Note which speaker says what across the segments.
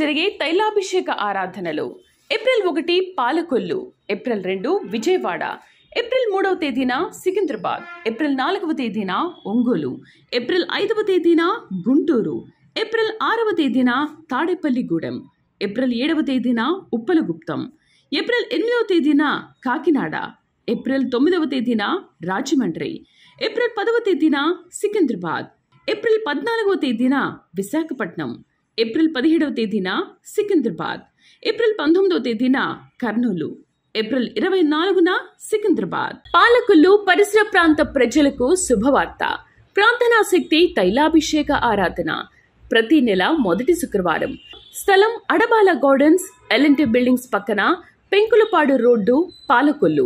Speaker 1: జరిగే తైలాభిషేక ఆరాధనలు ఏప్రిల్ ఒకటి పాలకొల్లు ఏప్రిల్ రెండు విజయవాడ ఏప్రిల్ మూడవ తేదీన సికింద్రాబాద్ ఏప్రిల్ నాలుగవ తేదీన ఒంగోలు ఏప్రిల్ ఐదవ తేదీన గుంటూరు ఏప్రిల్ ఆరవ తేదీన తాడేపల్లిగూడెం ఏప్రిల్ ఏడవ తేదీన ఉప్పలగుప్తం ఏప్రిల్ ఎనిమిదవ తేదీన కాకినాడ ఏప్రిల్ తొమ్మిదవ తేదీన రాజమండ్రి ఏప్రిల్ పదవ తేదీన సికింద్రాబాద్ ఏప్రిల్ పద్నాలుగవ తేదీన విశాఖపట్నం ఏప్రిల్ పదిహేడవ తేదీన సికింద్రాబాద్ ఏప్రిల్ పంతొమ్మిదవ తేదీన కర్నూలు ఏప్రిల్ ఇరవై నాలుగున సికింద్రాబాద్ పాలకులు పరిసర ప్రాంత ప్రజలకు శుభవార్త ప్రార్థనా శక్తి తైలాభిషేక ఆరాధన ప్రతి నెల మొదటి శుక్రవారం స్థలం అడబాల గార్డెన్స్ ఎల్ఎన్టీ బిల్డింగ్స్ పక్కన పెంకులపాడు రోడ్డు పాలకొల్లు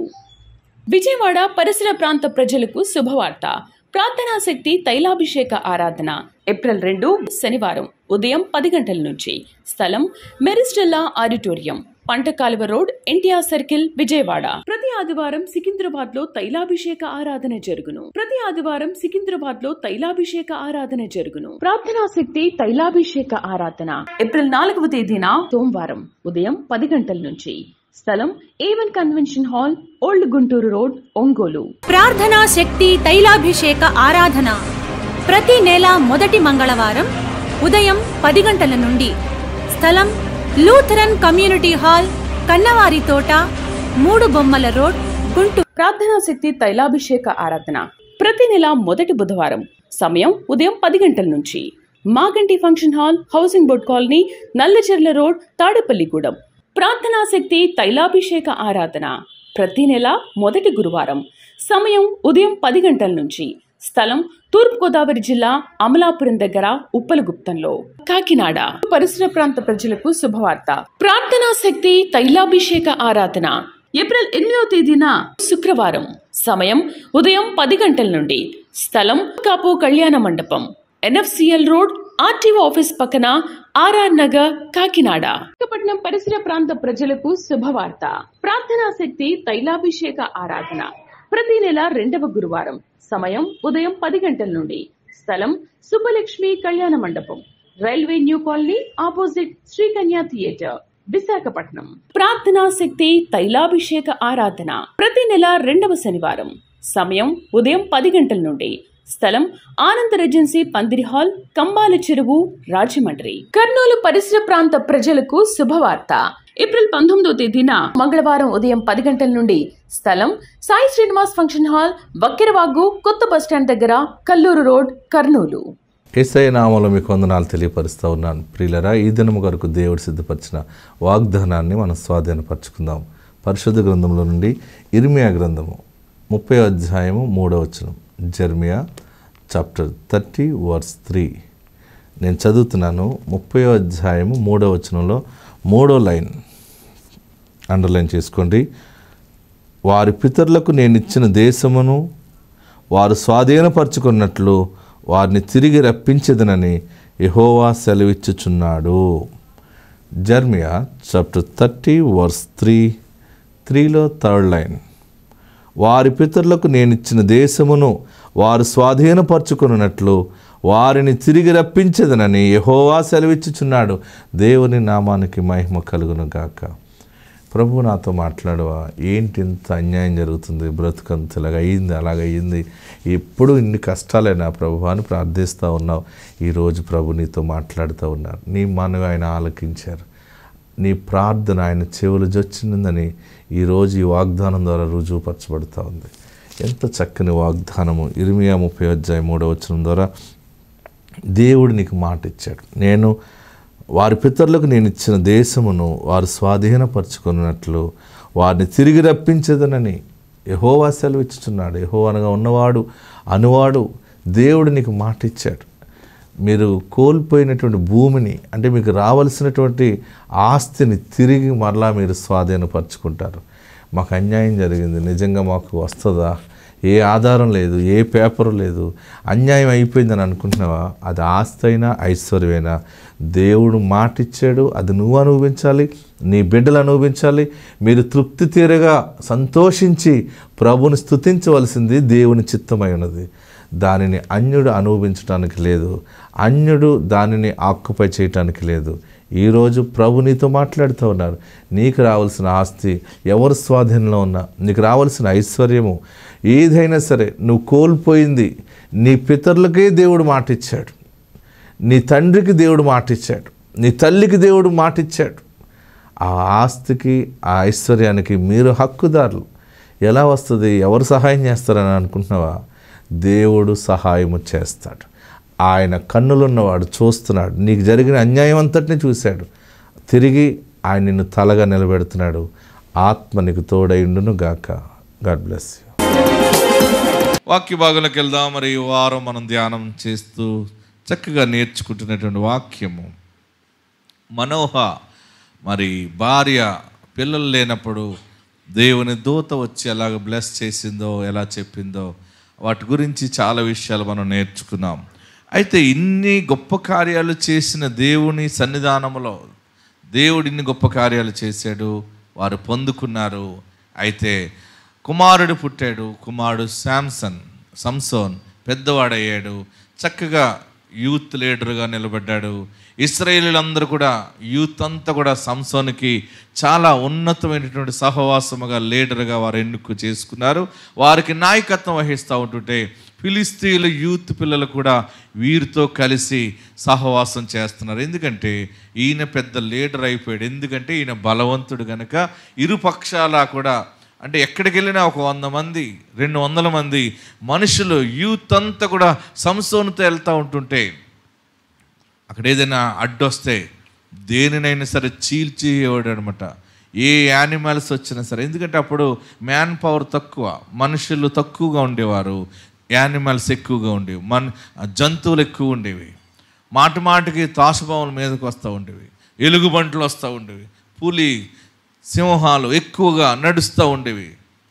Speaker 1: విజయవాడ పరిసర ప్రాంత ప్రజలకు శుభవార్త ప్రార్థనా శక్తి తైలాభిషేక ఆరాధన ఏప్రిల్ రెండు శనివారం ఉదయం పది గంటల నుంచి స్థలం Maris Stella auditorium Pantakaluva road NTR circle Vijayawada ప్రతి ఆదివారం సికింద్రాబాద్ లో తైలాభిషేక ఆరాధన జరుగును ప్రతి ఆదివారం సికింద్రాబాద్ లో తైలాభిషేక ఆరాధన జరుగును ప్రార్థనా శక్తి తైలాభిషేక ఆరాధన ఏప్రిల్ నాలుగవ తేదీన సోమవారం ఉదయం పది గంటల నుంచి స్థలం A one convention hall old Guntur road Ongole
Speaker 2: ప్రార్థనా శక్తి తైలాభిషేక ఆరాధన ప్రతి నెల మొదటి మంగళవారం ఉదయం పది గంటల నుండి స్థలం లూథరన్ కమ్యూనిటీ హాల్ కన్నవారి తోట మూడు బొమ్మల రోడ్ గుంటూరు
Speaker 1: ప్రార్థనా శక్తి తైలాభిషేక ఆరాధన ప్రతి నెల మొదటి బుధవారం సమయం ఉదయం పది గంటల నుంచి Maganti function hall housing board colony Nallacherla road Tadepalligudem ప్రార్థనా శక్తి తైలాభిషేక ఆరాధన ప్రతి నెల మొదటి గురువారం సమయం ఉదయం పది గంటల నుంచి స్థలం తూర్పుగోదావరి జిల్లా అమలాపురం దగ్గర ఉప్పలగుప్తంలో కాకినాడ పరిసర ప్రాంత ప్రజలకు శుభవార్త ప్రార్థనా శక్తి తైలాభిషేక ఆరాధన ఏప్రిల్ ఎనిమిదవ తేదీన శుక్రవారం సమయం ఉదయం పది గంటల నుండి స్థలం Kapu Kalyana Mandapam NFCL road RTO office పక్కన ఆర్ఆర్ నగర్ కాకినాడ విశాఖపట్నం పరిసర ప్రాంత ప్రజలకు శుభవార్త ప్రార్థనా శక్తి తైలాభిషేక ఆరాధన ప్రతి నెల రెండవ గురువారం సమయం ఉదయం పది గంటల నుండి స్థలం Subbalakshmi Kalyana Mandapam railway new colony opposite Srikanya theatre Visakhapatnam ప్రార్థనా శక్తి తైలాభిషేక ఆరాధన ప్రతి నెల రెండవ శనివారం సమయం ఉదయం పది గంటల నుండి స్థలం ఆనంద్ రెజెన్సీ పందిరి హాల్ కంబాల చెరువు రాజమండ్రి కర్నూలు పరిసర ప్రాంత ప్రజలకు శుభవార్త ఏప్రిల్ పంతొమ్మిదో తేదీన మంగళవారం ఉదయం పది గంటల నుండి స్థలం సాయి శ్రీనివాస్ ఫంక్షన్ హాల్ వక్కెరవాగు కొత్త బస్టాండ్ దగ్గర కల్లూరు రోడ్ కర్నూలు
Speaker 3: ఏసఐ నామంలో మీకు వందనాలు తెలియపరుస్తూ ఉన్నాను ప్రియులరా ఈ దినము కొరకు దేవుడు సిద్ధపరిచిన వాగ్దానాన్ని మనం స్వాధీనపరచుకుందాం పరిశుద్ధ గ్రంథంలో నుండి ఇర్మియా గ్రంథము ముప్పై అధ్యాయము మూడవ వచనం Jeremiah chapter thirty verse three నేను చదువుతున్నాను ముప్పై అధ్యాయము మూడవ వచనంలో మూడో లైన్ అండర్లైన్ చేసుకోండి వారి పితరులకు నేను ఇచ్చిన దేశమును వారు స్వాధీనపరచుకున్నట్లు వారిని తిరిగి రప్పించదనని యెహోవా సెలవిచ్చుచున్నాడు Jeremiah chapter thirty verse three త్రీలో థర్డ్ లైన్ వారి పితరులకు నేను ఇచ్చిన దేశమును వారు స్వాధీనపరచుకున్నట్లు వారిని తిరిగి రప్పించదనని యెహోవా సెలవిచ్చుచున్నాడు దేవుని నామానికి మహిమ కలుగును గాక ప్రభు నాతో మాట్లాడవా ఏంటి ఇంత అన్యాయం జరుగుతుంది బ్రతుకంత ఇలాగ అయ్యింది అలాగ అయ్యింది ఎప్పుడు ఇన్ని కష్టాలేనా ప్రభు అని ప్రార్థిస్తూ ఉన్నావు ఈరోజు ప్రభు నీతో మాట్లాడుతూ ఉన్నారు నీ మనవి ఆయన ఆలకించారు నీ ప్రార్థన ఆయన చెవులు జొచ్చిందని ఈరోజు ఈ వాగ్దానం ద్వారా రుజువుపరచబడుతూ ఉంది ఎంత చక్కని వాగ్దానము ఇరిమియా ముప్పై అధ్యాయం మూడవ వచనం ద్వారా దేవుడు నీకు మాట ఇచ్చాడు నేను వారి పితరులకు నేను ఇచ్చిన దేశమును వారు స్వాధీనపరచుకున్నట్లు వారిని తిరిగి రప్పించదనని యహోవా సెలవిచ్చుచున్నాడు యహో అనగా ఉన్నవాడు అనువాడు దేవుడు నీకు మాట ఇచ్చాడు మీరు కోల్పోయినటువంటి భూమిని అంటే మీకు రావాల్సినటువంటి ఆస్తిని తిరిగి మరలా మీరు స్వాధీనపరచుకుంటారు మాకు అన్యాయం జరిగింది నిజంగా మాకు వస్తుందా ఏ ఆధారం లేదు ఏ పేపరు లేదు అన్యాయం అయిపోయిందని అనుకుంటున్నావా అది ఆస్తి అయినా ఐశ్వర్యమైనా దేవుడు మాట ఇచ్చాడు అది నువ్వు అనుభవించాలి నీ బిడ్డలు అనుభవించాలి మీరు తృప్తి తీరగా సంతోషించి ప్రభుని స్తుతించవలసింది దేవుని చిత్తమై ఉన్నది దానిని అన్యుడు అనుభవించడానికి లేదు అన్యుడు దానిని ఆక్యుపై చేయటానికి లేదు ఈరోజు ప్రభు నీతో మాట్లాడుతూ ఉన్నారు నీకు రావాల్సిన ఆస్తి ఎవరి స్వాధీనంలో ఉన్నా నీకు రావాల్సిన ఐశ్వర్యము ఏదైనా సరే నువ్వు కోల్పోయింది నీ పితరులకే దేవుడు మాట ఇచ్చాడు నీ తండ్రికి దేవుడు మాట ఇచ్చాడు నీ తల్లికి దేవుడు మాట ఇచ్చాడు ఆ ఆస్తికి ఆ ఐశ్వర్యానికి మీరు హక్కుదారులు ఎలా వస్తుంది ఎవరు సహాయం చేస్తారని అనుకుంటున్నావా దేవుడు సహాయము చేస్తాడు ఆయన కన్నులున్నవాడు చూస్తున్నాడు నీకు జరిగిన అన్యాయం అంతటిని చూశాడు తిరిగి ఆయన నిన్ను తలగా నిలబెడుతున్నాడు ఆత్మ నీకు తోడైండును గాక గాడ్ బ్లెస్ యూ
Speaker 4: వాక్య భాగంలోకి వెళ్దాం మరి ఈ వారం మనం ధ్యానం చేస్తూ చక్కగా నేర్చుకుంటున్నటువంటి వాక్యము మనోహ మరి భార్య పిల్లలు లేనప్పుడు దేవుని దూత వచ్చి ఎలాగ బ్లెస్ చేసిందో ఎలా చెప్పిందో వాటి గురించి చాలా విషయాలు మనం నేర్చుకున్నాం అయితే ఇన్ని గొప్ప కార్యాలు చేసిన దేవుని సన్నిధానంలో దేవుడు ఇన్ని గొప్ప కార్యాలు చేశాడు వారు పొందుకున్నారు అయితే కుమారుడు పుట్టాడు కుమారుడు శాంసన్ సంసోన్ పెద్దవాడయ్యాడు చక్కగా యూత్ లీడర్గా నిలబడ్డాడు ఇస్రాయేలీలందరూ కూడా యూత్ అంతా కూడా సంసోన్కి చాలా ఉన్నతమైనటువంటి సహవాసముగా లీడర్గా వారు ఎన్నుకు చేసుకున్నారు వారికి నాయకత్వం వహిస్తూ ఉంటుంటే ఫిలిస్తీన్ల యూత్ పిల్లలు కూడా వీరితో కలిసి సహవాసం చేస్తున్నారు ఎందుకంటే ఈయన పెద్ద లీడర్ అయిపోయాడు ఎందుకంటే ఈయన బలవంతుడు కనుక ఇరు పక్షాల కూడా అంటే ఎక్కడికి వెళ్ళినా ఒక వంద మంది రెండు వందల మంది మనుషులు యూత్ అంతా కూడా సంసోనుతో వెళ్తూ ఉంటుంటే అక్కడ ఏదైనా అడ్డొస్తే దేనినైనా సరే చీల్చేవాడు అనమాట ఏ యానిమల్స్ వచ్చినా సరే ఎందుకంటే అప్పుడు మ్యాన్ పవర్ తక్కువ మనుషులు తక్కువగా ఉండేవారు యానిమల్స్ ఎక్కువగా ఉండేవి మన జంతువులు ఎక్కువ ఉండేవి మాటి మాటికి తాసుపాముల మీదకి వస్తూ ఉండేవి ఎలుగుబంట్లు వస్తూ ఉండేవి పులి సింహాలు ఎక్కువగా నడుస్తూ ఉండేవి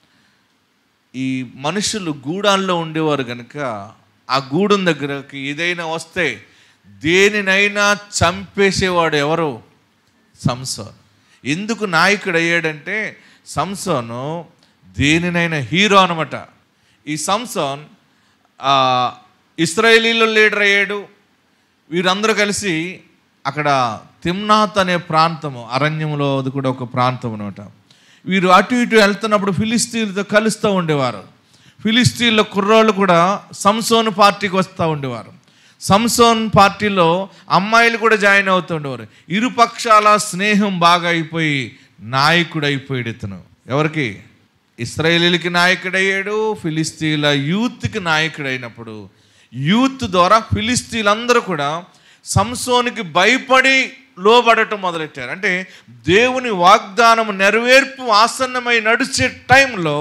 Speaker 4: ఈ మనుషులు గూడాల్లో ఉండేవారు కనుక ఆ గూడెం దగ్గరకి ఏదైనా వస్తే దేనినైనా చంపేసేవాడు ఎవరు సంసోన్ ఎందుకు నాయకుడు అయ్యాడంటే సంసోను దేనినైనా హీరో అనమాట ఈ సంసోన్ ఆ, ఇస్రాయేలీలో లీడర్ అయ్యాడు వీరందరూ కలిసి అక్కడ తిమ్నాత్ అనే ప్రాంతము అరణ్యంలో అది కూడా ఒక ప్రాంతం అనమాట వీరు అటు ఇటు వెళ్తున్నప్పుడు ఫిలిస్తీన్లతో కలుస్తూ ఉండేవారు ఫిలిస్తీన్ల కుర్రోళ్ళు కూడా సంసోన్ పార్టీకి వస్తూ ఉండేవారు సంసోన్ పార్టీలో అమ్మాయిలు కూడా జాయిన్ అవుతూ ఉండేవారు ఇరు పక్షాల స్నేహం బాగా అయిపోయి నాయకుడు అయిపోయాడు ఇతను ఎవరికి ఇస్రాయేలీలకి నాయకుడయ్యాడు ఫిలిస్తీన్ల యూత్కి నాయకుడైనప్పుడు యూత్ ద్వారా ఫిలిస్తీన్లందరూ కూడా సంసోనికి భయపడి లోబడటం మొదలెట్టారు అంటే దేవుని వాగ్దానం నెరవేర్పు ఆసన్నమై నడిచే టైంలో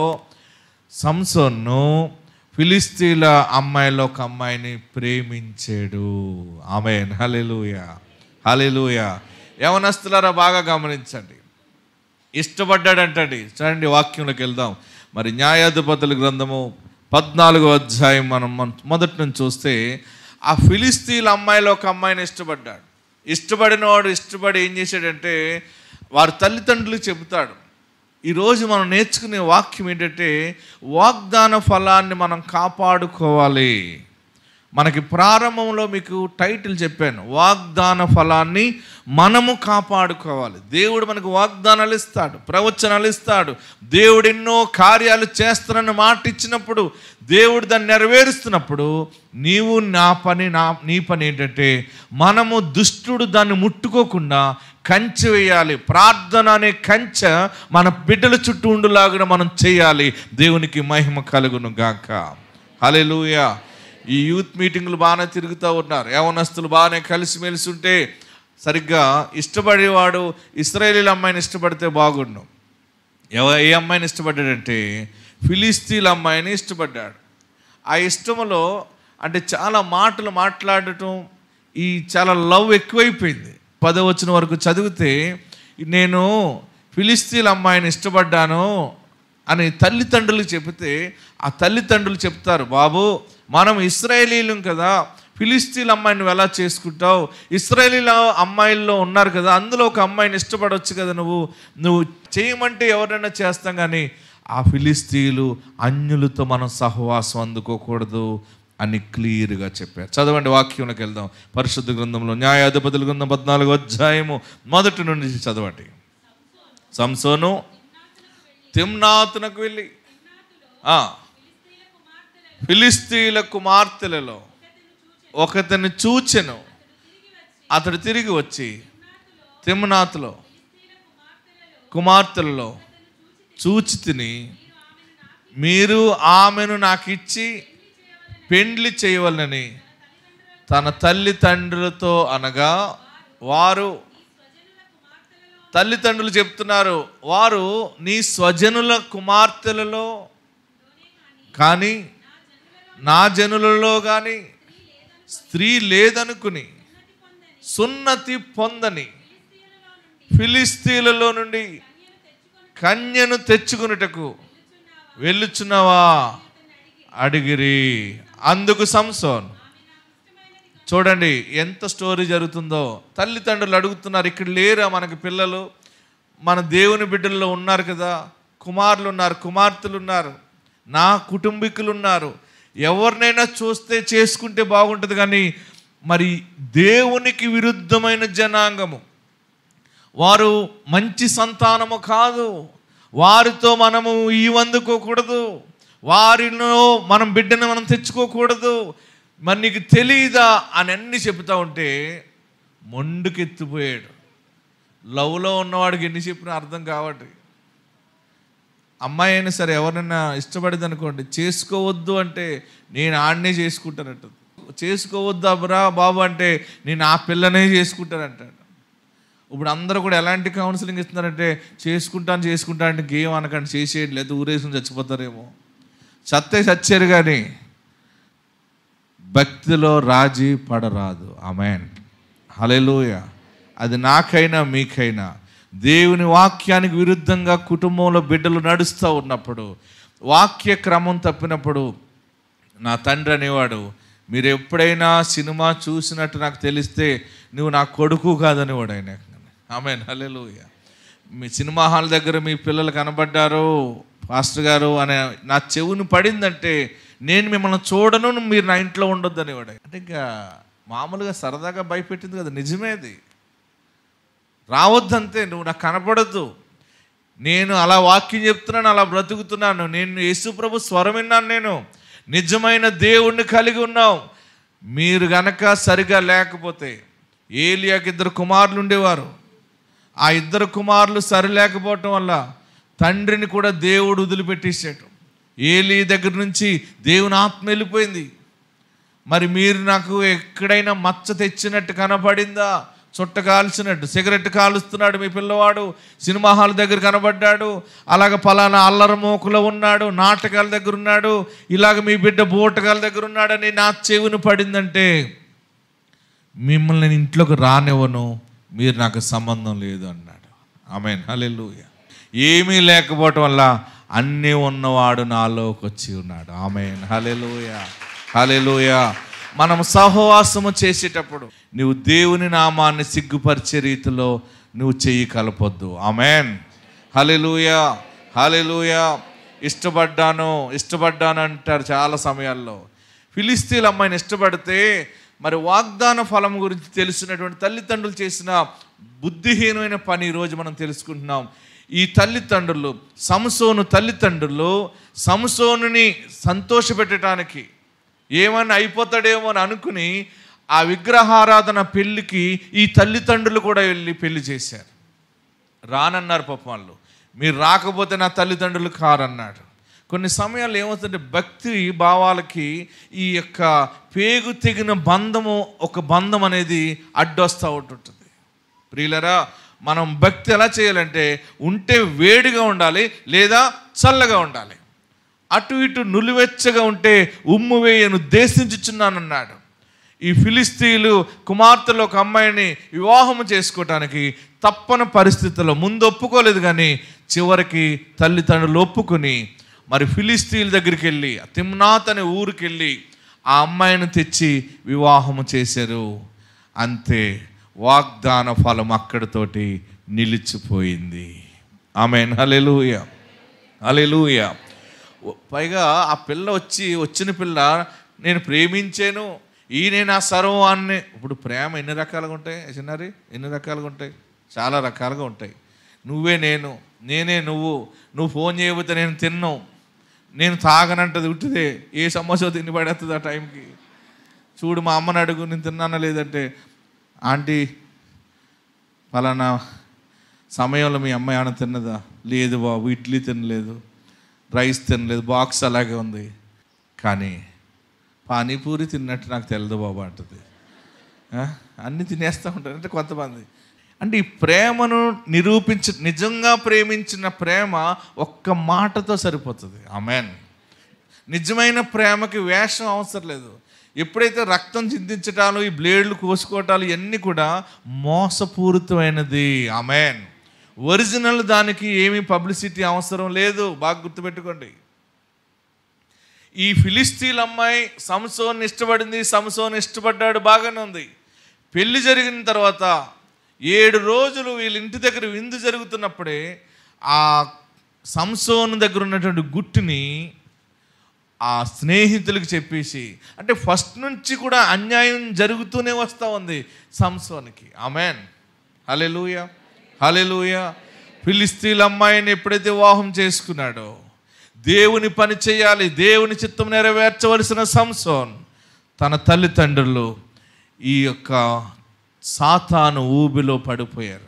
Speaker 4: సంసోన్ను ఫిలిస్తీన్ల అమ్మాయిలో ఒక అమ్మాయిని ప్రేమించాడు ఆమె హలెలుయ హలెలుయ యవనస్తులారా బాగా గమనించండి ఇష్టపడ్డాడంటండి చూడండి వాక్యంలోకి వెళ్దాం మరి న్యాయాధిపతుల గ్రంథము పద్నాలుగో అధ్యాయం మనం మన- మొదటి నుంచి చూస్తే ఆ ఫిలిస్తీన్ అమ్మాయిలో ఒక అమ్మాయిని ఇష్టపడ్డాడు ఇష్టపడిన వాడు ఇష్టపడి ఏం చేశాడంటే వారి తల్లిదండ్రులు చెబుతాడు ఈరోజు మనం నేర్చుకునే వాక్యం ఏంటంటే వాగ్దాన ఫలాన్ని మనం కాపాడుకోవాలి మనకి ప్రారంభంలో మీకు టైటిల్ చెప్పాను వాగ్దాన ఫలాన్ని మనము కాపాడుకోవాలి దేవుడు మనకు వాగ్దానాలు ఇస్తాడు ప్రవచనాలు ఇస్తాడు దేవుడు ఎన్నో కార్యాలు చేస్తానని మాట ఇచ్చినప్పుడు దేవుడు దాన్ని నెరవేరుస్తున్నప్పుడు నీవు నా పని నా నీ పని ఏంటంటే మనము దుష్టుడు దాన్ని ముట్టుకోకుండా కంచె వేయాలి ప్రార్థన అనే కంచె మన బిడ్డల చుట్టూ ఉండులాగా మనం చేయాలి దేవునికి మహిమ కలుగును గాక హల్లెలూయా ఈ యూత్ మీటింగ్లు బాగానే తిరుగుతూ ఉన్నారు యవనస్తులు బాగానే కలిసిమెలిసి ఉంటే సరిగ్గా ఇష్టపడేవాడు ఇస్రాయేలీల అమ్మాయిని ఇష్టపడితే బాగుండు ఎవ ఏ అమ్మాయిని ఇష్టపడ్డాడంటే ఫిలిస్తీన్ అమ్మాయిని ఇష్టపడ్డాడు ఆ ఇష్టంలో అంటే చాలా మాటలు మాట్లాడటం ఈ చాలా లవ్ ఎక్కువైపోయింది పదవచన వరకు చదివితే నేను ఫిలిస్తీన్ అమ్మాయిని ఇష్టపడ్డాను అని తల్లిదండ్రులు చెబితే ఆ తల్లిదండ్రులు చెప్తారు బాబు మనం ఇస్రాయేలీలం కదా ఫిలిస్తీన్ అమ్మాయిని నువ్వు ఎలా చేసుకుంటావు ఇస్రాయేలీల అమ్మాయిల్లో ఉన్నారు కదా అందులో ఒక అమ్మాయిని ఇష్టపడవచ్చు కదా నువ్వు నువ్వు చేయమంటే ఎవరైనా చేస్తాం కానీ ఆ ఫిలిస్తీన్లు అన్యులతో మనం సహవాసం అందుకోకూడదు అని క్లియర్గా చెప్పారు చదవండి వాక్యంలోకి వెళ్దాం పరిశుద్ధ గ్రంథంలో న్యాయాధిపతుల గ్రంథం పద్నాలుగు అధ్యాయము మొదటి నుండి చదవండి సంసోను తిమ్నాతునకు వెళ్ళి ఆ, ఫిలిస్తీన్ల కుమార్తెలలో ఒకతని చూచెను అతడు తిరిగి వచ్చి తిమ్నాతులో కుమార్తెలలో చూచి తిని మీరు ఆమెను నాకు ఇచ్చి పెండ్లి చేయవలనని తన తల్లిదండ్రులతో అనగా వారు తల్లిదండ్రులు చెప్తున్నారు వారు నీ స్వజనుల కుమార్తెలలో కానీ నా జనులలో కానీ స్త్రీ లేదనుకుని సున్నతి పొందని ఫిలిస్తీన్లలో నుండి కన్యను తెచ్చుకున్నటకు వెళ్ళుచున్నావా అడిగిరి అందుకు సంసోన్ చూడండి ఎంత స్టోరీ జరుగుతుందో తల్లిదండ్రులు అడుగుతున్నారు ఇక్కడ లేరా మనకి పిల్లలు మన దేవుని బిడ్డల్లో ఉన్నారు కదా కుమారులు ఉన్నారు కుమార్తెలు ఉన్నారు నా కుటుంబీకులు ఉన్నారు ఎవరినైనా చూస్తే చేసుకుంటే బాగుంటుంది కానీ మరి దేవునికి విరుద్ధమైన జనాంగము వారు మంచి సంతానము కాదు వారితో మనము ఈ వందుకోకూడదు వారిలో మనం బిడ్డను మనం తెచ్చుకోకూడదు మరి నీకు తెలియదా అని అన్ని చెబుతా ఉంటే మొండుకెత్తిపోయాడు లవ్లో ఉన్నవాడికి ఎన్ని చెప్పినా అర్థం కావట్లేదు అమ్మాయి అయినా సరే ఎవరైనా ఇష్టపడింది అనుకోండి చేసుకోవద్దు అంటే నేను ఆడనే చేసుకుంటానంట చేసుకోవద్దు అబ్రా బాబు అంటే నేను ఆ పిల్లనే చేసుకుంటానంటాడు ఇప్పుడు అందరూ కూడా ఎలాంటి కౌన్సిలింగ్ ఇస్తున్నారంటే చేసుకుంటాను చేసుకుంటా అంటే గేమ్ అనకండి చేసేయండి లేదా ఊరేసుకుని చచ్చిపోతారేమో చత్తే చచ్చారు కానీ భక్తిలో రాజీ పడరాదు ఆమెన్ హలెలూయ అది నాకైనా మీకైనా దేవుని వాక్యానికి విరుద్ధంగా కుటుంబంలో బిడ్డలు నడుస్తూ ఉన్నప్పుడు వాక్య క్రమం తప్పినప్పుడు నా తండ్రి అనేవాడు మీరు ఎప్పుడైనా సినిమా చూసినట్టు నాకు తెలిస్తే నువ్వు నా కొడుకు కాదనేవాడు ఆయన ఆమె హలెలూయ మీ సినిమా హాల్ దగ్గర మీ పిల్లలు కనబడ్డారు పాస్టర్ గారు అనే నా చెవుని పడిందంటే నేను మిమ్మల్ని చూడను మీరు నా ఇంట్లో ఉండొద్దు అనేవాడు అంటే ఇంకా మామూలుగా సరదాగా భయపెట్టింది కదా నిజమేది రావద్దంతే నువ్వు నాకు కనపడద్దు నేను అలా వాక్యం చెప్తున్నాను అలా బ్రతుకుతున్నాను నేను యేసుప్రభు స్వరం విన్నాను నేను నిజమైన దేవుణ్ణి కలిగి ఉన్నాం మీరు గనక సరిగా లేకపోతే ఏలియాకి ఇద్దరు కుమారులు ఉండేవారు ఆ ఇద్దరు కుమారులు సరి లేకపోవటం వల్ల తండ్రిని కూడా దేవుడు వదిలిపెట్టేసాడు ఏలి దగ్గర నుంచి దేవుని ఆత్మ వెళ్ళిపోయింది మరి మీరు నాకు ఎక్కడైనా మచ్చ తెచ్చినట్టు కనపడిందా చుట్ట కాల్చినట్టు సిగరెట్ కాలుస్తున్నాడు మీ పిల్లవాడు సినిమా హాల్ దగ్గర కనబడ్డాడు అలాగ పలానా అల్లర మోకులో ఉన్నాడు నాటకాల దగ్గర ఉన్నాడు ఇలాగ మీ బిడ్డ బోటకాల దగ్గర ఉన్నాడని నా చెవుని పడిందంటే మిమ్మల్ని నేను ఇంట్లోకి రానివ్వను మీరు నాకు సంబంధం లేదు అన్నాడు ఆమె హల్లెలూయా ఏమీ లేకపోవటం వల్ల అన్నీ ఉన్నవాడు నాలోకి వచ్చి ఉన్నాడు ఆమె హలెలుయ హలెలుయ మనం సహవాసము చేసేటప్పుడు నువ్వు దేవుని నామాన్ని సిగ్గుపరిచే రీతిలో నువ్వు చెయ్యి కలపొద్దు ఆమెన్ హలెలుయ హలెలుయ ఇష్టపడ్డాను ఇష్టపడ్డాను అంటారు చాలా సమయాల్లో ఫిలిస్తీన్ అమ్మాయిని ఇష్టపడితే మరి వాగ్దాన ఫలం గురించి తెలిసినటువంటి తల్లిదండ్రులు చేసిన బుద్ధిహీనమైన పని ఈరోజు మనం తెలుసుకుంటున్నాం ఈ తల్లిదండ్రులు సంసోను తల్లిదండ్రులు సంసోనుని సంతోషపెట్టడానికి ఏమన్నా అయిపోతాడేమో అని అనుకుని ఆ విగ్రహారాధన పెళ్ళికి ఈ తల్లిదండ్రులు కూడా వెళ్ళి పెళ్లి చేశారు రానన్నారు పాపం వాళ్ళు మీరు రాకపోతే నా తల్లిదండ్రులు కారన్నాడు కొన్ని సమయాల్లో ఏమవుతుందంటే భక్తి భావాలకి ఈ యొక్క పేగు తెగిన బంధము ఒక బంధం అనేది అడ్డొస్తూ ఉంటుంటుంది ప్రియులరా మనం భక్తి ఎలా చేయాలంటే ఉంటే వేడిగా ఉండాలి లేదా చల్లగా ఉండాలి అటు ఇటు నులివెచ్చగా ఉంటే ఉమ్ము వేయను దేశించుచున్నానన్నాడు ఈ ఫిలిస్తీన్లు కుమార్తెలు ఒక అమ్మాయిని వివాహం చేసుకోవటానికి తప్పని పరిస్థితుల్లో ముందు ఒప్పుకోలేదు కానీ చివరికి తల్లిదండ్రులు ఒప్పుకొని మరి ఫిలిస్తీన్ల దగ్గరికి వెళ్ళి తిమ్నాత్ అనే ఊరికి వెళ్ళి ఆ అమ్మాయిని తెచ్చి వివాహము చేశారు అంతే వాగ్దాన ఫలం అక్కడితోటి నిలిచిపోయింది ఆమె హలెలూయ హలెలూయ పైగా ఆ పిల్ల వచ్చి వచ్చిన పిల్ల నేను ప్రేమించాను ఈయనే నా సర్వాన్ని ఇప్పుడు ప్రేమ ఎన్ని రకాలుగా ఉంటాయి చిన్నారి ఎన్ని రకాలుగా ఉంటాయి చాలా రకాలుగా ఉంటాయి నువ్వే నేను నేనే నువ్వు నువ్వు ఫోన్ చేయబోతే నేను తిన్నావు నేను తాగనంటది ఉట్టిదే ఏ సమస్య తిని పడేస్తుంది ఆ టైంకి చూడు మా అమ్మని అడుగు నేను తిన్నానా లేదంటే ఆంటీ ఫలానా సమయంలో మీ అమ్మాయి ఏమైనా తిన్నదా లేదు బాబు ఇడ్లీ తినలేదు రైస్ తినలేదు బాక్స్ అలాగే ఉంది కానీ పానీపూరి తిన్నట్టు నాకు తెలియదు బాబు అంటుంది ఆ? అన్నీ తినేస్తూ ఉంటారు అంటే కొంతమంది అంటే ఈ ప్రేమను నిరూపించ నిజంగా ప్రేమించిన ప్రేమ ఒక్క మాటతో సరిపోతుంది ఆమెన్ నిజమైన ప్రేమకి వేషం అవసరం లేదు ఎప్పుడైతే రక్తం చిందించటాలు ఈ బ్లేడ్లు కోసుకోవటాలు ఇవన్నీ కూడా మోసపూరితమైనది ఆమెన్ ఒరిజినల్ దానికి ఏమీ పబ్లిసిటీ అవసరం లేదు బాగా గుర్తుపెట్టుకోండి ఈ ఫిలిస్తీన్ అమ్మాయి సంసోన్ ఇష్టపడింది సంసోన్ ఇష్టపడ్డాడు బాగానే ఉంది పెళ్లి జరిగిన తర్వాత ఏడు రోజులు వీళ్ళ ఇంటి దగ్గర విందు జరుగుతున్నప్పుడే ఆ సంసోన్ దగ్గర ఉన్నటువంటి గుట్టుని ఆ స్నేహితులకు చెప్పేసి అంటే ఫస్ట్ నుంచి కూడా అన్యాయం జరుగుతూనే వస్తూ ఉంది సంసోనికి ఆమెన్ హలెలూయ హలెలూయ ఫిలిస్తీన్ అమ్మాయిని ఎప్పుడైతే వివాహం చేసుకున్నాడో దేవుని పని చేయాలి దేవుని చిత్తం నెరవేర్చవలసిన సంసోన్ తన తల్లిదండ్రులు ఈ యొక్క సాతాను ఊబిలో పడిపోయారు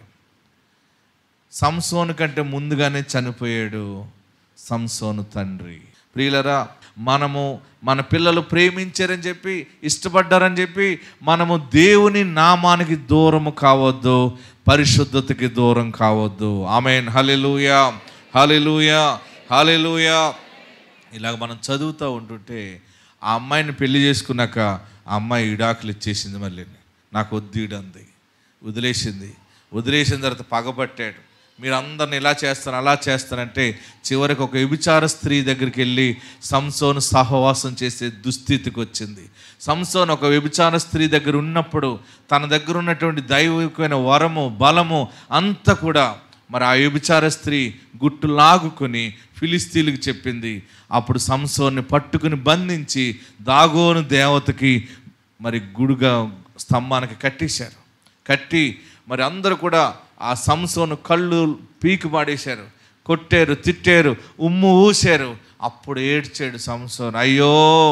Speaker 4: సంసోను కంటే ముందుగానే చనిపోయాడు సంసోను తండ్రి ప్రియులరా మనము మన పిల్లలు ప్రేమించారని చెప్పి ఇష్టపడ్డారని చెప్పి మనము దేవుని నామానికి దూరము కావద్దు పరిశుద్ధతకి దూరం కావద్దు ఆమెన్ హలెలూయా హలెలూయా హలెలూయా ఇలాగ మనం చదువుతూ ఉంటుంటే ఆ అమ్మాయిని పెళ్లి చేసుకున్నాక ఆ అమ్మాయి ఇడాకులు ఇచ్చేసింది మళ్ళీ నాకు వద్దు ఈడంది వదిలేసింది వదిలేసిన తర్వాత పగబట్టాడు మీరు అందరిని ఇలా చేస్తారు అలా చేస్తారంటే చివరికి ఒక వ్యభిచార స్త్రీ దగ్గరికి వెళ్ళి సంసోను సహవాసం చేసే దుస్థితికి వచ్చింది సంసోన్ ఒక వ్యభిచార స్త్రీ దగ్గర ఉన్నప్పుడు తన దగ్గర ఉన్నటువంటి దైవికమైన వరము బలము అంతా కూడా మరి ఆ వ్యభిచార స్త్రీ గుట్టు లాగుకొని ఫిలిస్తీన్లకు చెప్పింది అప్పుడు సంసోన్ని పట్టుకుని బంధించి దాగోను దేవతకి మరి గుడుగా స్తంభానికి కట్టేశారు కట్టి మరి అందరూ కూడా ఆ సంసోను కళ్ళు పీకి పాడేశారు కొట్టారు తిట్టారు ఉమ్ము ఊశారు అప్పుడు ఏడ్చాడు సంసోన్ అయ్యో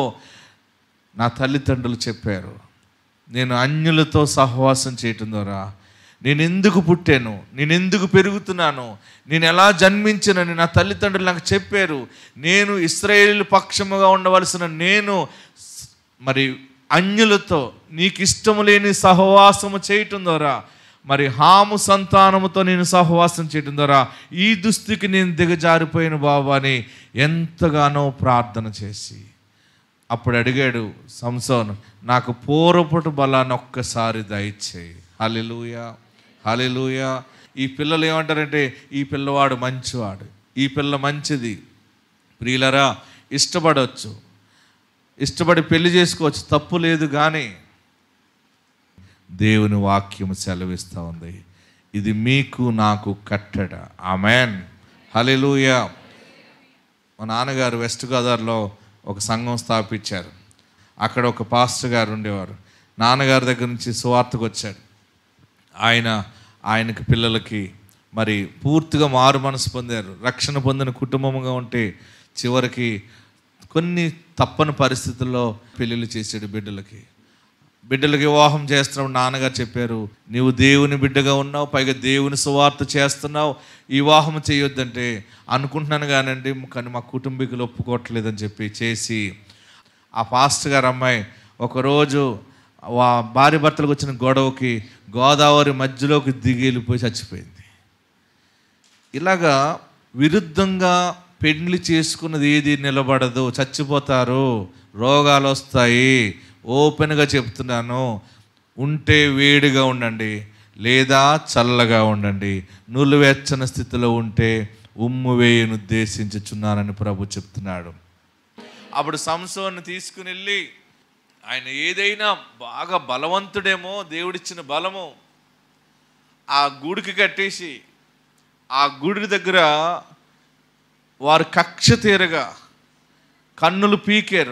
Speaker 4: నా తల్లిదండ్రులు చెప్పారు నేను అన్యులతో సహవాసం చేయటం ద్వారా నేను ఎందుకు పుట్టాను నేను ఎందుకు పెరుగుతున్నాను నేను ఎలా జన్మించినని నా తల్లిదండ్రులు నాకు చెప్పారు నేను ఇస్రాయేల్ పక్షముగా ఉండవలసిన నేను స్- మరి అన్యులతో నీకు ఇష్టము లేని సహవాసము చేయటం ద్వారా మరి హాము సంతానముతో నేను సహవాసం చేయటం ద్వారా ఈ దుస్థితికి నేను దిగజారిపోయిన బాబు అని ఎంతగానో ప్రార్థన చేసి అప్పుడు అడిగాడు సంసోన్ నాకు పూర్వపటు బలాన్ని ఒక్కసారి దయచేయి హలెలూయా హలెలూయా ఈ పిల్లలు ఏమంటారంటే ఈ పిల్లవాడు మంచివాడు ఈ పిల్ల మంచిది ప్రియులరా ఇష్టపడవచ్చు ఇష్టపడి పెళ్లి చేసుకోవచ్చు తప్పు లేదు కానీ దేవుని వాక్యము సెలవిస్తూ ఉంది ఇది మీకు నాకు కట్టడ ఆమెన్ హలెలూయా మా నాన్నగారు వెస్ట్ గోదావరిలో ఒక సంఘం స్థాపించారు అక్కడ ఒక పాస్టర్ గారు ఉండేవారు నాన్నగారి దగ్గర నుంచి సువార్తకు వచ్చాడు ఆయన ఆయనకి పిల్లలకి మరి పూర్తిగా మారు మనసు పొందారు రక్షణ పొందిన కుటుంబంగా ఉంటే చివరికి కొన్ని తప్పని పరిస్థితుల్లో పెళ్ళిళ్ళు చేసాడు బిడ్డలకి బిడ్డలకి వివాహం చేస్తున్నావు నాన్నగారు చెప్పారు నీవు దేవుని బిడ్డగా ఉన్నావు పైగా దేవుని సువార్త చేస్తున్నావు ఈ వివాహం చేయొద్దంటే అనుకుంటున్నాను కానండి కానీ మా కుటుంబీకులు ఒప్పుకోవట్లేదని చెప్పి చేసి ఆ పాస్టర్ గారు అమ్మాయి ఒకరోజు వా భార్య భర్తలకు వచ్చిన గొడవకి గోదావరి మధ్యలోకి దిగి వెళ్ళిపోయి చచ్చిపోయింది ఇలాగా విరుద్ధంగా పెండ్లి చేసుకున్నది ఏది నిలబడదు చచ్చిపోతారు రోగాలు వస్తాయి ఓపెన్గా చెప్తున్నాను ఉంటే వేడిగా ఉండండి లేదా చల్లగా ఉండండి నులువెచ్చని స్థితిలో ఉంటే ఉమ్ము వేయను ఉద్దేశించుచున్నానని ప్రభు చెప్తున్నాడు అప్పుడు సంసోన్ని తీసుకుని వెళ్ళి ఆయన ఏదైనా బాగా బలవంతుడేమో దేవుడిచ్చిన బలము ఆ గూడికి కట్టేసి ఆ గుడి దగ్గర వారు కక్ష తీరగా కన్నులు పీకారు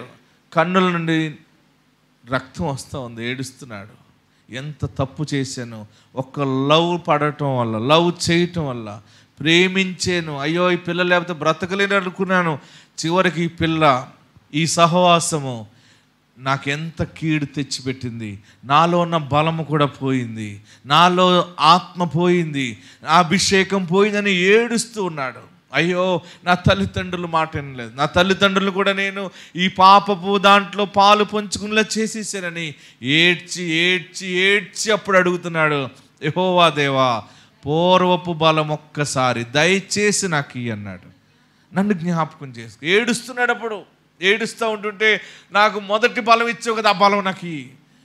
Speaker 4: కన్నుల నుండి రక్తం వస్తూ ఉంది ఏడుస్తున్నాడు ఎంత తప్పు చేశాను ఒక్క లవ్ పడటం వల్ల లవ్ చేయటం వల్ల ప్రేమించాను అయ్యో ఈ పిల్ల లేకపోతే బ్రతకలేను అనుకున్నాను చివరికి ఈ పిల్ల ఈ సహవాసము నాకెంత కీడు తెచ్చిపెట్టింది నాలో ఉన్న బలము కూడా పోయింది నాలో ఆత్మ పోయింది నా అభిషేకం పోయిందని ఏడుస్తూ ఉన్నాడు అయ్యో నా తల్లిదండ్రులు మాట వినలేదు నా తల్లిదండ్రులు కూడా నేను ఈ పాపపు దాంట్లో పాలు పంచుకునేలా చేసేసానని ఏడ్చి ఏడ్చి ఏడ్చి అప్పుడు అడుగుతున్నాడు యహోవా దేవా పూర్వపు బలం ఒక్కసారి దయచేసి నాకు ఇయ్యి అన్నాడు నన్ను జ్ఞాపకం చేసుకో ఏడుస్తున్నాడు అప్పుడు ఏడుస్తూ ఉంటుంటే నాకు మొదటి బలం ఇచ్చావు కదా ఆ బలం నాకు ఇయ్యి.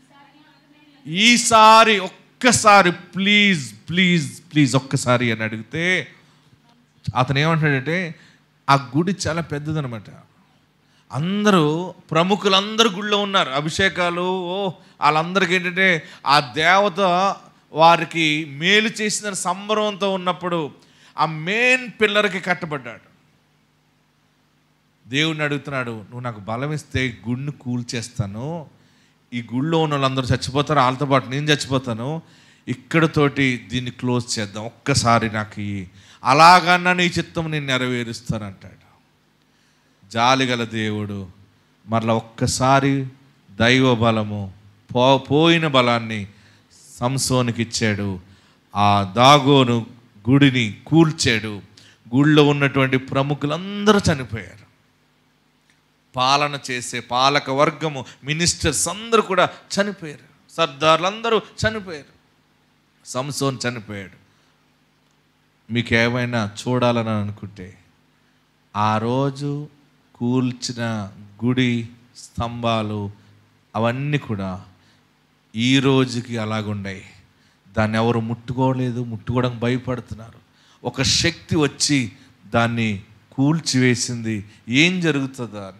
Speaker 4: ఈసారి ఒక్కసారి ప్లీజ్ ప్లీజ్ ప్లీజ్ ఒక్కసారి అని అడిగితే అతను ఏమంటాడంటే ఆ గుడి చాలా పెద్దదనమాట అందరూ ప్రముఖులందరూ గుళ్ళో ఉన్నారు అభిషేకాలు ఓ వాళ్ళందరికీ ఏంటంటే ఆ దేవత వారికి మేలు చేసిన సంబరంతో ఉన్నప్పుడు ఆ మెయిన్ పిల్లర్కి కట్టబడ్డాడు దేవుడిని అడుగుతున్నాడు నువ్వు నాకు బలం ఇస్తే గుడిని కూల్చేస్తాను ఈ గుళ్ళో ఉన్న వాళ్ళందరూ చచ్చిపోతారు వాళ్ళతో పాటు నేను చచ్చిపోతాను ఇక్కడతోటి దీన్ని క్లోజ్ చేద్దాం ఒక్కసారి నాకు ఈ అలాగన్నా నీ చిత్తం నేను నెరవేరుస్తానంటాడు జాలిగల దేవుడు మరలా ఒక్కసారి దైవ బలము పో పోయిన బలాన్ని సంసోనికి ఇచ్చాడు ఆ దాగోను గుడిని కూల్చాడు గుడిలో ఉన్నటువంటి ప్రముఖులందరూ చనిపోయారు పాలన చేసే పాలక వర్గము మినిస్టర్స్ అందరూ కూడా చనిపోయారు సర్దార్లందరూ చనిపోయారు సంసోన్ చనిపోయాడు మీకు ఏమైనా చూడాలని అనుకుంటే ఆ రోజు కూల్చిన గుడి స్తంభాలు అవన్నీ కూడా ఈ రోజుకి అలాగుండాయి దాన్ని ఎవరు ముట్టుకోలేదు ముట్టుకోవడానికి భయపడుతున్నారు ఒక శక్తి వచ్చి దాన్ని కూల్చివేసింది ఏం జరుగుతుందా అని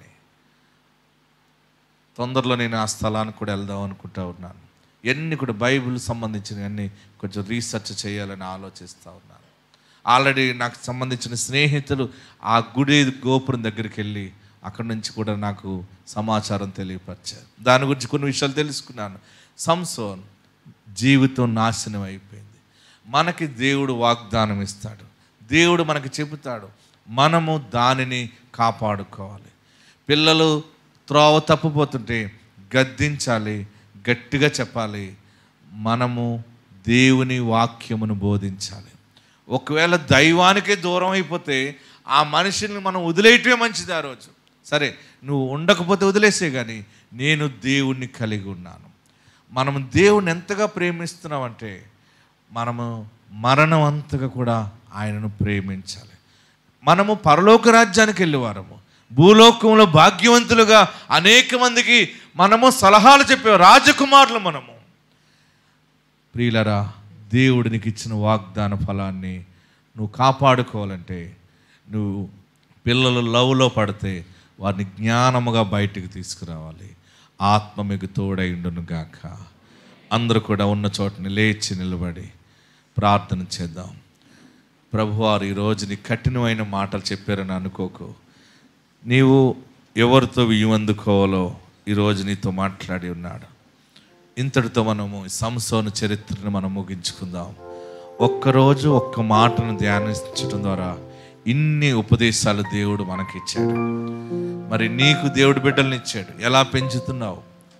Speaker 4: తొందరలో నేను ఆ స్థలానికి కూడా వెళ్దాం అనుకుంటా ఉన్నాను ఎన్ని కూడా బైబిల్ సంబంధించిన అన్ని కొంచెం రీసెర్చ్ చేయాలని ఆలోచిస్తూ ఉన్నాను ఆల్రెడీ నాకు సంబంధించిన స్నేహితులు ఆ గుడి గోపురం దగ్గరికి వెళ్ళి అక్కడి నుంచి కూడా నాకు సమాచారం తెలియపరిచారు దాని గురించి కొన్ని విషయాలు తెలుసుకున్నాను సంసోన్ జీవితం నాశనం అయిపోయింది మనకి దేవుడు వాగ్దానం ఇస్తాడు దేవుడు మనకి చెబుతాడు మనము దానిని కాపాడుకోవాలి పిల్లలు త్రోవ తప్పిపోతుంటే గద్దించాలి గట్టిగా చెప్పాలి మనము దేవుని వాక్యమును బోధించాలి ఒకవేళ దైవానికే దూరం అయిపోతే ఆ మనిషిని మనం వదిలేయటమే మంచిది ఆ రోజు సరే నువ్వు ఉండకపోతే వదిలేసే కానీ నేను దేవుణ్ణి కలిగి ఉన్నాను మనం దేవుని ఎంతగా ప్రేమిస్తున్నామంటే మనము మరణం అంతగా కూడా ఆయనను ప్రేమించాలి మనము పరలోక రాజ్యానికి వెళ్ళేవారము భూలోకంలో భాగ్యవంతులుగా అనేక మందికి మనము సలహాలు చెప్పే రాజకుమారులు మనము ప్రియులరా దేవుడు నీకు ఇచ్చిన వాగ్దాన ఫలాన్ని నువ్వు కాపాడుకోవాలంటే నువ్వు పిల్లలు లవ్లో పడితే వారిని జ్ఞానముగా బయటికి తీసుకురావాలి ఆత్మ మీకు తోడై ఉండును గాక అందరూ కూడా ఉన్న చోటని లేచి నిలబడి ప్రార్థన చేద్దాం ప్రభువారు ఈరోజు నీ కఠినమైన మాటలు చెప్పారని అనుకోకు నీవు ఎవరితో వియ్యందుకోవాలో ఈరోజు నీతో మాట్లాడి ఉన్నాడు ఇంతటితో మనము ఈ సంసోను చరిత్రను మనం ముగించుకుందాం ఒక్కరోజు ఒక్క మాటను ధ్యానించడం ద్వారా ఇన్ని ఉపదేశాలు దేవుడు మనకిచ్చాడు మరి నీకు దేవుడు బిడ్డల్ని ఇచ్చాడు ఎలా పెంచుతున్నావు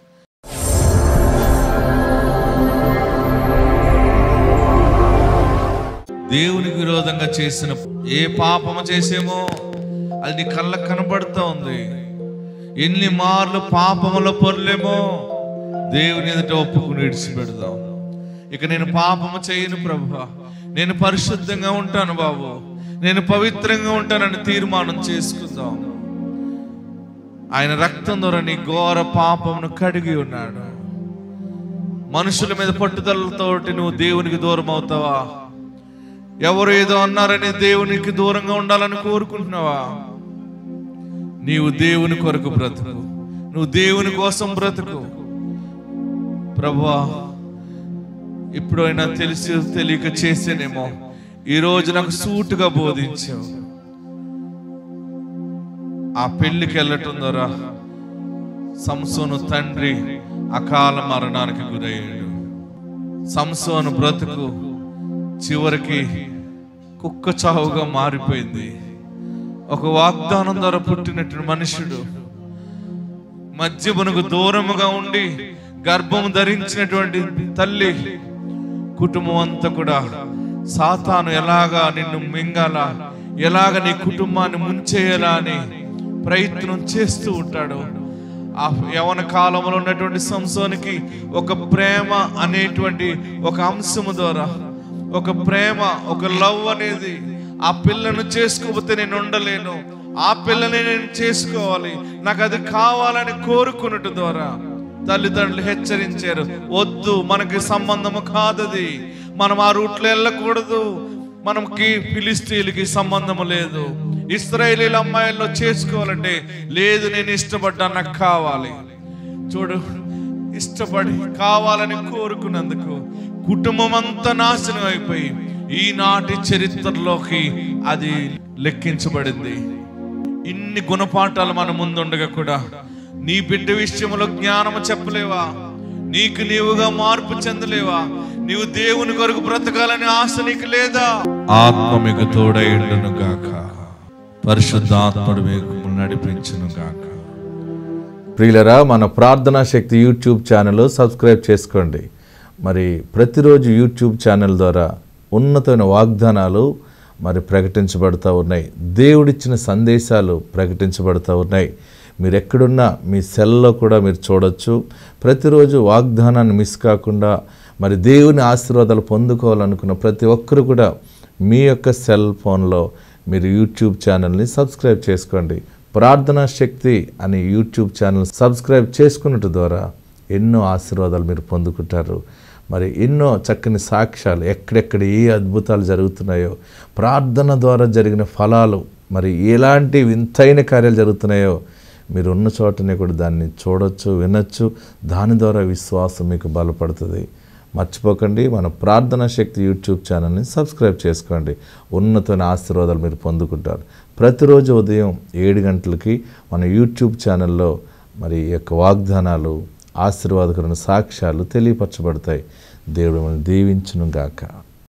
Speaker 4: దేవునికి విరోధంగా చేసిన ఏ పాపము చేసేమో అది నీ కళ్ళకు కనబడుతూ ఉంది ఎన్ని మార్లు పాపములో పొర్లేమో దేవుని ఎదుట ఒప్పుకుని విడిచిపెడదాం ఇక నేను పాపము చేయను ప్రభు నేను పరిశుద్ధంగా ఉంటాను బాబు నేను పవిత్రంగా ఉంటానని తీర్మానం చేసుకుందాం ఆయన రక్తం ద్వారా నీ ఘోర పాపమును కడిగి ఉన్నాడు మనుషుల మీద పట్టుదలతోటి నువ్వు దేవునికి దూరం అవుతావా ఎవరు ఏదో అన్నారని దేవునికి దూరంగా ఉండాలని కోరుకుంటున్నావా నీవు దేవుని కొరకు బ్రతుకు నువ్వు దేవుని కోసం బ్రతుకు ప్రభువా ఎప్పుడైనా తెలిసి తెలియక చేసేనేమో ఈ రోజు నాకు సూటుగా బోధించావు ఆ పెళ్లికి వెళ్ళటం ద్వారా సంసోను తండ్రి అకాల మరణానికి గురయ్యాడు సంసోను బ్రతుకు చివరికి కుక్క చావుగా మారిపోయింది ఒక వాగ్దానం ద్వారా పుట్టినటువంటి మనుషుడు మధ్యమునకు దూరముగా ఉండి గర్భము ధరించినటువంటి తల్లి కుటుంబం అంతా కూడా సాతాను ఎలాగా నిన్ను మింగాల ఎలాగ నీ కుటుంబాన్ని ముంచేయాలా అని ప్రయత్నం చేస్తూ ఉంటాడు ఆ యవన కాలంలో ఉన్నటువంటి సంసోనికి ఒక ప్రేమ అనేటువంటి ఒక అంశము ద్వారా ఒక ప్రేమ ఒక లవ్ అనేది ఆ పిల్లను చేసుకోకపోతే నేను ఉండలేను ఆ పిల్లని నేను చేసుకోవాలి నాకు అది కావాలని కోరుకున్నట్టు ద్వారా తల్లిదండ్రులు హెచ్చరించారు వద్దు మనకి సంబంధము కాదది మనం ఆ రూట్లో వెళ్ళకూడదు మనకి ఫిలిస్తీన్లకి సంబంధము లేదు ఇస్రాయేలీల అమ్మాయిల్లో చేసుకోవాలంటే లేదు నేను ఇష్టపడ్డా నాకు కావాలి చూడు ఇష్టపడి కావాలని కోరుకున్నందుకు కుటుంబం అంతా నాశనం అయిపోయి ఈనాటి చరిత్రలోకి అది లెక్కించబడింది ఇన్ని గుణపాఠాలు మన ముందుండగా కూడా నీ బిడ్డ విషయంలో జ్ఞానము చెప్పలేవా నీకు నీవుగా మార్పు చెందలేవా నీవు దేవుని కొరకు బ్రతకాలని ఆశ నీకు లేదా ఆత్మ మీకు తోడైండును గాక పరిశుద్ధాత్ముడు మీకు నడిపించును గాక
Speaker 3: ప్రియులరా మన ప్రార్థనా శక్తి యూట్యూబ్ ఛానల్ సబ్స్క్రైబ్ చేసుకోండి మరి ప్రతిరోజు యూట్యూబ్ ఛానల్ ద్వారా ఉన్నతమైన వాగ్దానాలు మరి ప్రకటించబడుతూ ఉన్నాయి దేవుడిచ్చిన సందేశాలు ప్రకటించబడుతూ ఉన్నాయి మీరు ఎక్కడున్నా మీ సెల్లో కూడా మీరు చూడొచ్చు ప్రతిరోజు వాగ్దానాన్ని మిస్ కాకుండా మరి దేవుని ఆశీర్వాదాలు పొందుకోవాలనుకున్న ప్రతి ఒక్కరు కూడా మీ యొక్క సెల్ ఫోన్లో మీరు యూట్యూబ్ ఛానల్ని సబ్స్క్రైబ్ చేసుకోండి ప్రార్థనా శక్తి అనే యూట్యూబ్ ఛానల్ సబ్స్క్రైబ్ చేసుకున్నట్టు ద్వారా ఎన్నో ఆశీర్వాదాలు మీరు పొందుకుంటారు మరి ఎన్నో చక్కని సాక్ష్యాలు ఎక్కడెక్కడ ఏ అద్భుతాలు జరుగుతున్నాయో ప్రార్థన ద్వారా జరిగిన ఫలాలు మరి ఎలాంటి వింతైన కార్యాలు జరుగుతున్నాయో మీరు ఉన్న చోటనే కూడా దాన్ని చూడొచ్చు వినొచ్చు దాని ద్వారా విశ్వాసం మీకు బలపడుతుంది మర్చిపోకండి మన ప్రార్థనా శక్తి యూట్యూబ్ ఛానల్ని సబ్స్క్రైబ్ చేసుకోండి ఉన్నతమైన ఆశీర్వాదాలు మీరు పొందుకుంటారు ప్రతిరోజు ఉదయం ఏడు గంటలకి మన యూట్యూబ్ ఛానల్లో మరి ఈ యొక్క వాగ్దానాలు ఆశీర్వాదకరమైన సాక్ష్యాలు తెలియపరచబడతాయి దేవుడు మనం దీవించును గాక